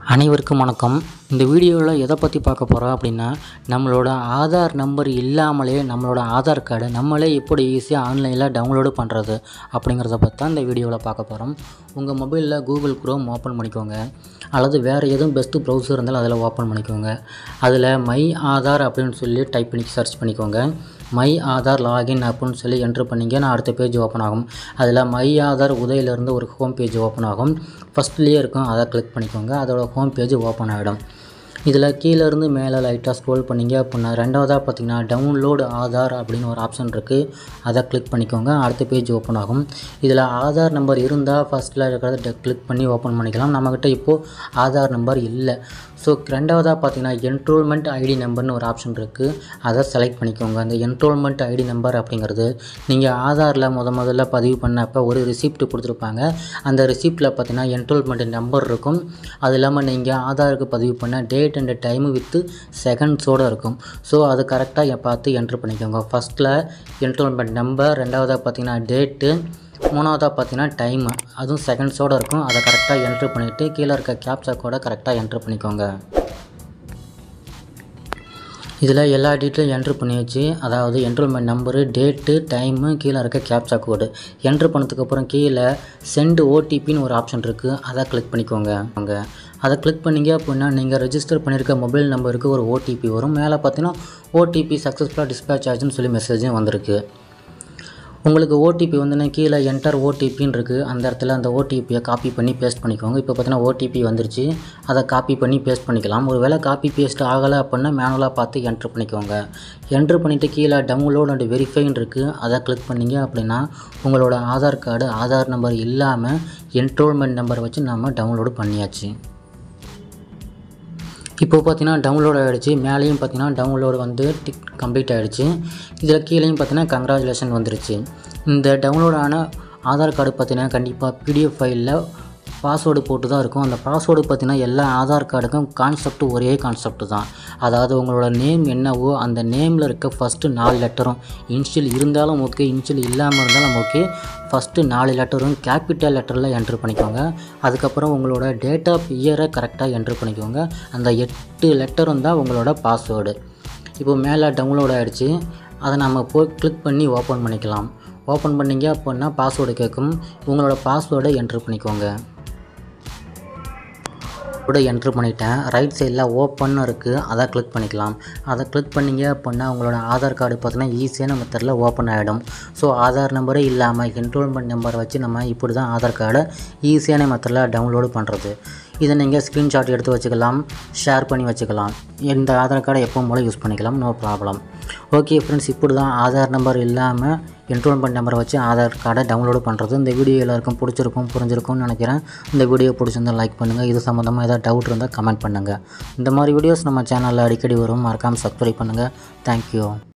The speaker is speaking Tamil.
அனைவருக்கும் வணக்கம் இந்த வீடியோவில் எதை பற்றி பார்க்க போகிறோம் அப்படின்னா நம்மளோட ஆதார் நம்பர் இல்லாமலே நம்மளோட ஆதார் கார்டை நம்மளே எப்படி ஈஸியாக ஆன்லைனில் டவுன்லோடு பண்ணுறது அப்படிங்கிறத பற்றி தான் இந்த வீடியோவில் பார்க்க போகிறோம் உங்கள் மொபைலில் கூகுள் குரோம் ஓப்பன் பண்ணிக்கோங்க அல்லது வேறு எதுவும் பெஸ்ட்டு ப்ரௌசர் இருந்தாலும் அதில் ஓப்பன் பண்ணிக்கோங்க அதில் மை ஆதார் அப்படின்னு சொல்லி டைப் பண்ணி சர்ச் பண்ணிக்கோங்க மை ஆதார் லாகின் அப்படின்னு சொல்லி என்ட்ரு பண்ணிங்க நான் அடுத்த பேஜ் ஓப்பன் ஆகும் அதில் மை ஆதார் உதயிலிருந்து ஒரு ஹோம் பேஜ் ஓப்பன் ஆகும் ஃபஸ்ட்லேயே இருக்கும் அதை கிளிக் பண்ணிக்கோங்க அதோட ஹோம் பேஜ் ஓப்பன் ஆகிடும் இதில் கீழேருந்து மேலே லைட்டாக ஸ்க்ரோல் பண்ணிங்க அப்படின்னா ரெண்டாவதாக பார்த்தீங்கன்னா டவுன்லோடு ஆதார் அப்படின்னு ஒரு ஆப்ஷன் இருக்குது அதை கிளிக் பண்ணிக்கோங்க அடுத்த பேஜ் ஓப்பன் ஆகும் இதில் ஆதார் நம்பர் இருந்தால் ஃபஸ்ட்டில் இருக்கிறத கிளிக் பண்ணி ஓப்பன் பண்ணிக்கலாம் நம்மக்கிட்ட இப்போது ஆதார் நம்பர் இல்லை ஸோ ரெண்டாவதாக பார்த்தீங்கன்னா என்ரோல்மெண்ட் ஐடி நம்பர்னு ஒரு ஆப்ஷன் இருக்குது அதை செலக்ட் பண்ணிக்கோங்க அந்த என்ரோல்மெண்ட் ஐடி நம்பர் அப்படிங்கிறது நீங்கள் ஆதாரில் முத முதல்ல பதிவு பண்ணப்போ ஒரு ரிசிப்ட் கொடுத்துருப்பாங்க அந்த ரிசிப்ட்டில் பார்த்தீங்கன்னா என்ரோல்மெண்ட் நம்பர் இருக்கும் அது இல்லாமல் நீங்கள் ஆதாருக்கு பதிவு பண்ண டேட் அண்ட் டைமு வித்து செகண்ட்ஸோடு இருக்கும் ஸோ அது கரெக்டாக பார்த்து என்ட்ரு பண்ணிக்கோங்க ஃபஸ்ட்டில் என்ரோல்மெண்ட் நம்பர் ரெண்டாவதாக பார்த்தீங்கன்னா டேட்டு மூணாவதாக பார்த்தீங்கன்னா டைமு அதுவும் செகண்ட்ஸோடு இருக்கும் அதை கரெக்டாக என்ட்ரு பண்ணிவிட்டு கீழே இருக்க கேப்சா கோடை கரெக்டாக என்ட்ரு பண்ணிக்கோங்க இதில் எல்லா டீட்டெயிலும் என்ட்ரு பண்ணி வச்சு அதாவது என்ரோல்மெண்ட் நம்பரு டேட்டு டைமு கீழே இருக்க கேப்சா கோடு என்ட்ரு பண்ணதுக்கப்புறம் கீழே சென்ட் ஓடிபின்னு ஒரு ஆப்ஷன் இருக்குது அதை கிளிக் பண்ணிக்கோங்க அங்கே அதை கிளிக் பண்ணிங்க அப்படின்னா நீங்கள் ரெஜிஸ்டர் பண்ணியிருக்க மொபைல் நம்பருக்கு ஒரு ஓடிபி வரும் மேலே பார்த்தீங்கன்னா ஓடிபி சக்ஸஸ்ஃபுல்லாக டிஸ்பேச் ஆச்சுன்னு சொல்லி மெசேஜும் வந்திருக்கு உங்களுக்கு ஓடிபி வந்துன்னா கீழே என்டர் ஓடிபின்னு இருக்குது அந்த இடத்துல அந்த ஓடிபியை காப்பி பண்ணி பேஸ்ட் பண்ணிக்கோங்க இப்போ பார்த்தீங்கன்னா ஓடிபி வந்துருச்சு அதை காப்பி பண்ணி பேஸ்ட் பண்ணிக்கலாம் ஒரு வேளை காப்பி பேஸ்ட் ஆகலை அப்படின்னா மேனுவலாக பார்த்து என்ட்ரு பண்ணிக்கோங்க என்ட்ரு பண்ணிவிட்டு கீழே டவுன்லோட் அண்ட் வெரிஃபைன்னு இருக்குது அதை கிளிக் பண்ணிங்க அப்படின்னா உங்களோட ஆதார் கார்டு ஆதார் நம்பர் இல்லாமல் என்ரோல்மெண்ட் நம்பர் வச்சு நம்ம டவுன்லோடு பண்ணியாச்சு இப்போ பார்த்தீங்கன்னா டவுன்லோட் ஆகிடுச்சு மேலேயும் பார்த்தீங்கன்னா டவுன்லோடு வந்து டிக் கம்ப்ளீட் ஆகிடுச்சு இதில் கீழேயும் பார்த்தீங்கன்னா கங்க்ராச்சுலேஷன் வந்துருச்சு இந்த டவுன்லோட் ஆன ஆதார் கார்டு பார்த்தீங்கன்னா கண்டிப்பாக பிடிஎஃப் ஃபைலில் பாஸ்வேர்டு போட்டு தான் இருக்கும் அந்த பாஸ்வேர்டு பார்த்தீங்கன்னா எல்லா ஆதார் கார்டுக்கும் கான்செப்ட் ஒரே கான்செப்ட் தான் அதாவது உங்களோட நேம் என்னவோ அந்த நேமில் இருக்க ஃபஸ்ட்டு நாலு லெட்டரும் இன்ஷியல் இருந்தாலும் ஓகே இன்ஷியல் இல்லாமல் இருந்தாலும் ஓகே ஃபஸ்ட்டு நாலு லெட்டரும் கேபிட்டல் லெட்டரில் என்ட்ரு பண்ணிக்கோங்க அதுக்கப்புறம் உங்களோட டேட் ஆஃப் இயரை கரெக்டாக என்ட்ரு பண்ணிக்கோங்க அந்த எட்டு லெட்டரும் தான் உங்களோட பாஸ்வேர்டு இப்போ மேலே டவுன்லோட் ஆகிடுச்சு அதை நம்ம போய் கிளிக் பண்ணி ஓப்பன் பண்ணிக்கலாம் ஓப்பன் பண்ணிங்க அப்படின்னா பாஸ்வேர்டு கேட்கும் உங்களோட பாஸ்வேர்டை என்ட்ரு பண்ணிக்கோங்க கூட என்ட்ரு பண்ணிட்டேன் ரைட் சைடில் ஓப்பன் இருக்குது அதை கிளிக் பண்ணிக்கலாம் அதை கிளிக் பண்ணிங்க அப்படின்னா உங்களோட ஆதார் கார்டு பார்த்தீங்கன்னா ஈஸியான மெத்தடில் ஓப்பன் ஆகிடும் ஸோ ஆதார் நம்பரே இல்லாமல் என்ரோல்மெண்ட் நம்பர் வச்சு நம்ம இப்படி தான் ஆதார் கார்டை ஈஸியான மெத்தடில் டவுன்லோடு பண்ணுறது இதை நீங்கள் ஸ்க்ரீன்ஷாட் எடுத்து வச்சுக்கலாம் ஷேர் பண்ணி வச்சுக்கலாம் இந்த ஆதார் கார்டை எப்போ போல யூஸ் பண்ணிக்கலாம் நோ ப்ராப்ளம் ஓகே ஃப்ரெண்ட்ஸ் இப்படி தான் ஆதார் நம்பர் இல்லாமல் என்ரோல்மெண்ட் நம்பரை வச்சு ஆதார் கார்டை டவுன்லோடு பண்ணுறது இந்த வீடியோ எல்லாருக்கும் பிடிச்சிருக்கும் புரிஞ்சிருக்கும்னு நினைக்கிறேன் இந்த வீடியோ பிடிச்சிருந்தால் லைக் பண்ணுங்கள் இது சம்மந்தமாக ஏதாவது டவுட் இருந்தால் கமெண்ட் பண்ணுங்கள் இந்த மாதிரி வீடியோஸ் நம்ம சேனலில் அடிக்கடி வரும் மறக்காமல் சப்ஸ்கிரைப் பண்ணுங்கள் தேங்க்யூ